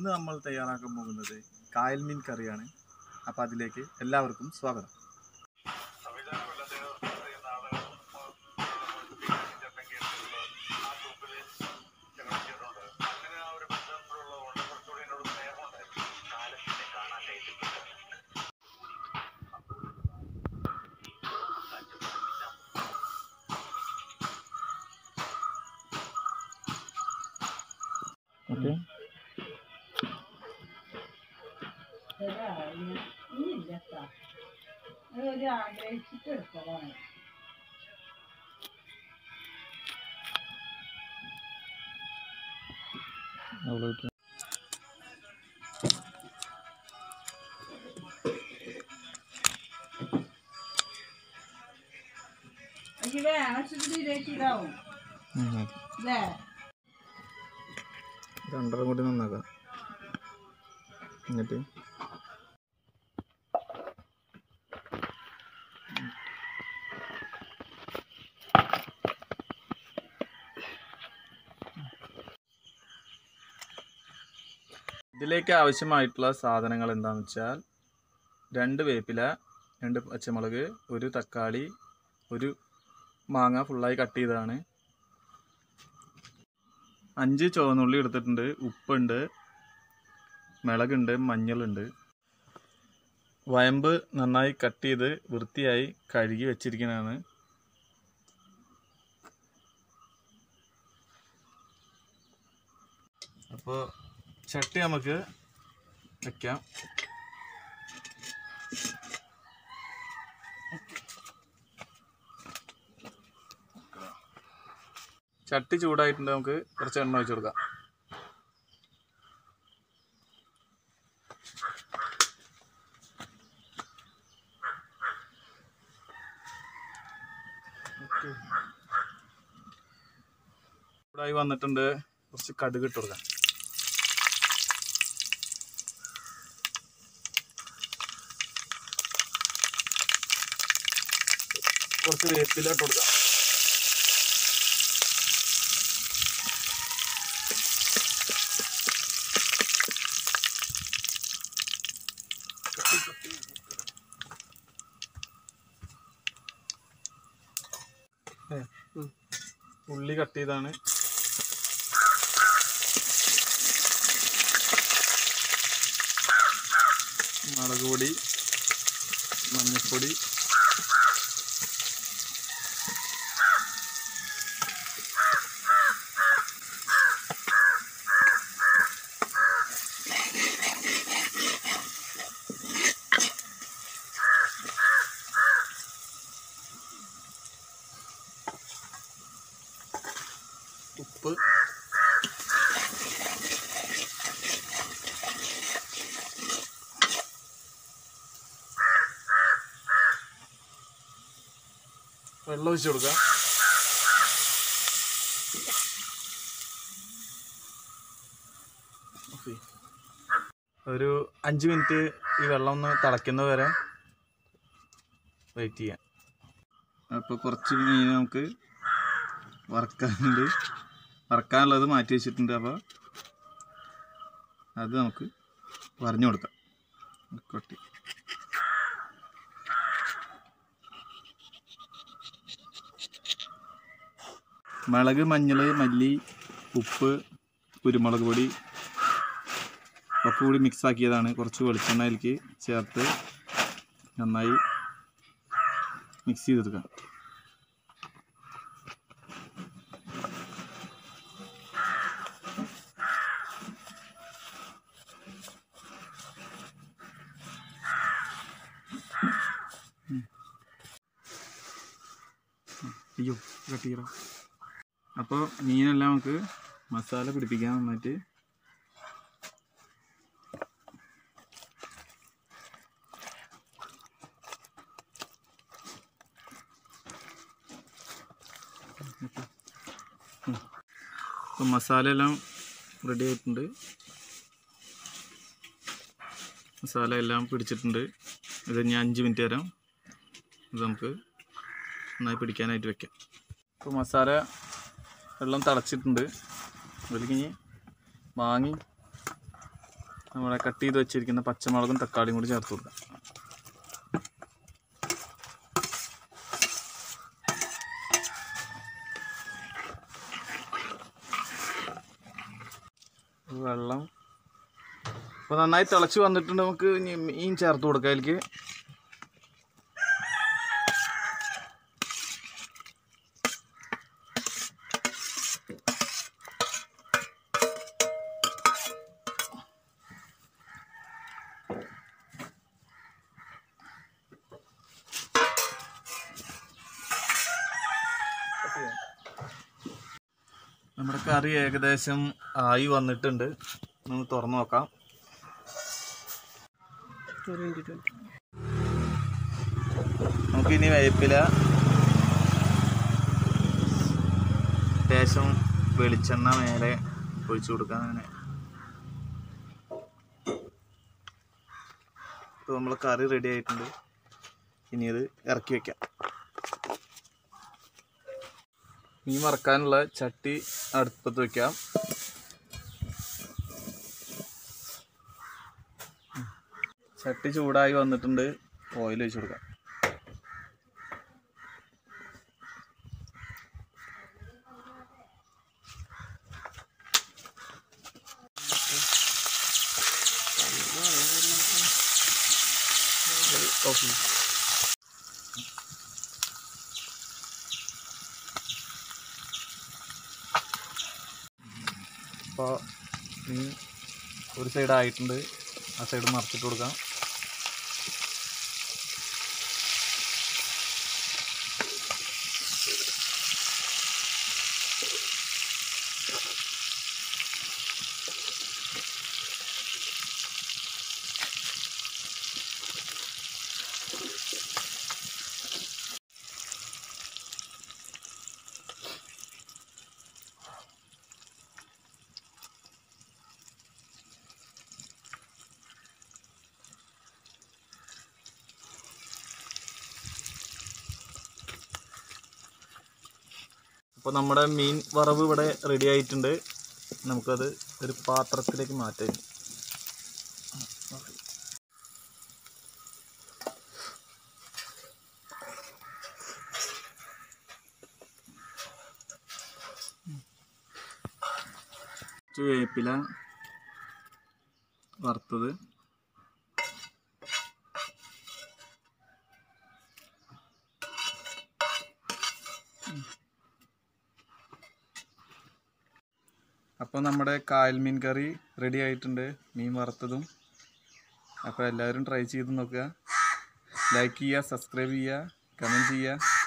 ഇന്ന് നമ്മൾ തയ്യാറാക്കാൻ പോകുന്നത് കായൽ മീൻ കറിയാണ് അപ്പോൾ അതിലേക്ക് എല്ലാവർക്കും സ്വാഗതം ഓക്കെ ഒരു ആഗ്രഹിച്ചിട്ട് എടുത്തതാണ് ഇവിടെ ആശുപത്രി രക്ഷിതാവും അല്ലേ രണ്ടര കൂടി നന്നാക്കാം എന്നിട്ട് ഇതിലേക്ക് ആവശ്യമായിട്ടുള്ള സാധനങ്ങൾ എന്താണെന്ന് വെച്ചാൽ രണ്ട് വേപ്പില രണ്ട് പച്ചമുളക് ഒരു തക്കാളി ഒരു മാങ്ങ ഫുള്ളായി കട്ട് ചെയ്തതാണ് അഞ്ച് ചുവന്നുള്ളി എടുത്തിട്ടുണ്ട് ഉപ്പുണ്ട് മിളകുണ്ട് മഞ്ഞളുണ്ട് വയമ്പ് നന്നായി കട്ട് ചെയ്ത് വൃത്തിയായി കഴുകി വെച്ചിരിക്കുന്നതാണ് അപ്പോൾ ചട്ടി നമുക്ക് വെക്കാം ചട്ടി ചൂടായിട്ടുണ്ട് നമുക്ക് കുറച്ച് എണ്ണ ഒഴിച്ചു കൊടുക്കാം ഓക്കേ. ചൂടായി വന്നിട്ടുണ്ട് കുറച്ച് കടുക് ഇട്ട് കൊടുക്കാം കുറച്ച് വേപ്പില ഇട്ട് കൊടുക്കാം ഏ, ഉം. ഉള്ളി കട്ട് ചെയ്താണ് മുളക് പൊടി മഞ്ഞൾപ്പൊടി ഉപ്പ് വെള്ളം ഒഴിച്ചു കൊടുക്കാം ഓക്കേ. ഒരു അഞ്ച് മിനിറ്റ് ഈ വെള്ളം ഒന്ന് തിളയ്ക്കുന്നത് വരെ വെയിറ്റ് ചെയ്യാം അപ്പോൾ കുറച്ച് മീൻ നമുക്ക് വറക്കാനുണ്ട് വറക്കാനുള്ളത് മാറ്റി വെച്ചിട്ടുണ്ട് അപ്പോൾ അത് നമുക്ക് വരഞ്ഞു കൊടുക്കാം കൊട്ടി മുളക് മഞ്ഞൾ മല്ലി ഉപ്പ് കുരുമുളക് പൊടി ഒക്കെ കൂടി മിക്സ് ആക്കിയതാണ് കുറച്ച് വെളിച്ചെണ്ണ അതിലേക്ക് ചേർത്ത് നന്നായി മിക്സ് ചെയ്തെടുക്കാം അയ്യോ കട്ട് ചെയ്യണം അപ്പോൾ മീനെല്ലാം നമുക്ക് മസാല പിടിപ്പിക്കാൻ നന്നായിട്ട് അപ്പോൾ മസാല എല്ലാം റെഡി ആയിട്ടുണ്ട് മസാല എല്ലാം പിടിച്ചിട്ടുണ്ട് ഇത് ഞാൻ അഞ്ച് മിനിറ്റ് തരാം ഇത് നമുക്ക് നന്നായി പിടിക്കാനായിട്ട് വെക്കാം ഇപ്പോൾ മസാല വെള്ളം തിളച്ചിട്ടുണ്ട് അതിലേക്ക് ഇനി മാങ്ങി നമ്മുടെ കട്ട് ചെയ്ത് വെച്ചിരിക്കുന്ന പച്ചമുളകും തക്കാളിയും കൂടി ചേർത്ത് കൊടുക്കാം വെള്ളം ഇപ്പോൾ നന്നായി തിളച്ച് വന്നിട്ടുണ്ട് നമുക്ക് ഇനി മീൻ ചേർത്ത് കൊടുക്കാം അതിലേക്ക് നമ്മുടെ കറി ഏകദേശം ആയി വന്നിട്ടുണ്ട് നമുക്ക് തുറന്നു നോക്കാം നമുക്ക് ഇനി വേപ്പില ലേശം വെളിച്ചെണ്ണ മേലെ ഒഴിച്ചു കൊടുക്കാം അങ്ങനെ ഇപ്പോൾ നമ്മൾ കറി റെഡി ആയിട്ടുണ്ട് ഇനി ഇത് ഇറക്കി വെക്കാം മീൻ വറക്കാനുള്ള ചട്ടി അടുപ്പത്ത് വെക്കാം ചട്ടി ചൂടായി വന്നിട്ടുണ്ട് ഓയിൽ ഒഴിച്ചു കൊടുക്കാം ഓക്കെ അപ്പോൾ മീൻ ഒരു സൈഡ് ആയിട്ടുണ്ട് ആ സൈഡ് മറിച്ചിട്ട് കൊടുക്കാം അപ്പോൾ നമ്മുടെ മീൻ വറവ് ഇവിടെ റെഡി ആയിട്ടുണ്ട് നമുക്കത് ഒരു പാത്രത്തിലേക്ക് മാറ്റാം കുറച്ച് വേപ്പില വറുത്തത് അപ്പോൾ നമ്മുടെ കായൽ മീൻ കറി റെഡി ആയിട്ടുണ്ട് മീൻ വറുത്തതും അപ്പോൾ എല്ലാവരും ട്രൈ ചെയ്ത് നോക്കുക ലൈക്ക് ചെയ്യുക സബ്സ്ക്രൈബ് ചെയ്യുക കമൻറ്റ് ചെയ്യുക